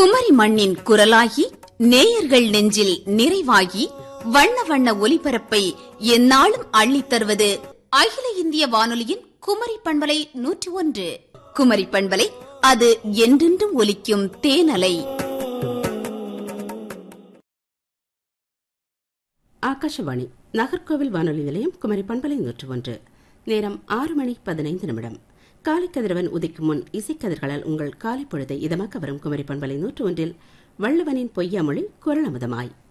குமரி மண்ணின் குரலாகி நேயர்கள் நெஞ்சில் நிறைவாகி வண்ண வண்ண ஒலிபரப்பை எந்நாளும் அள்ளித் தருவது அகில இந்திய வானொலியின் குமரி பண்பலை நூற்றி ஒன்று குமரி பண்பலை அது என்றென்றும் ஒலிக்கும் தேனலை ஆகாஷவாணி நாகர்கோவில் வானொலி நிலையம் குமரி பண்பலை நூற்று ஒன்று நேரம் ஆறு மணி பதினைந்து நிமிடம் காலை கதிரவன் உதிக்கும் முன் இசைக்கதிர்களால் உங்கள் காலை பொழுதை இதமாக்க வரும் குமரி பண்பலை நூற்று ஒன்றில் வள்ளுவனின் பொய்யாமொழி குரல் அமுதமாய்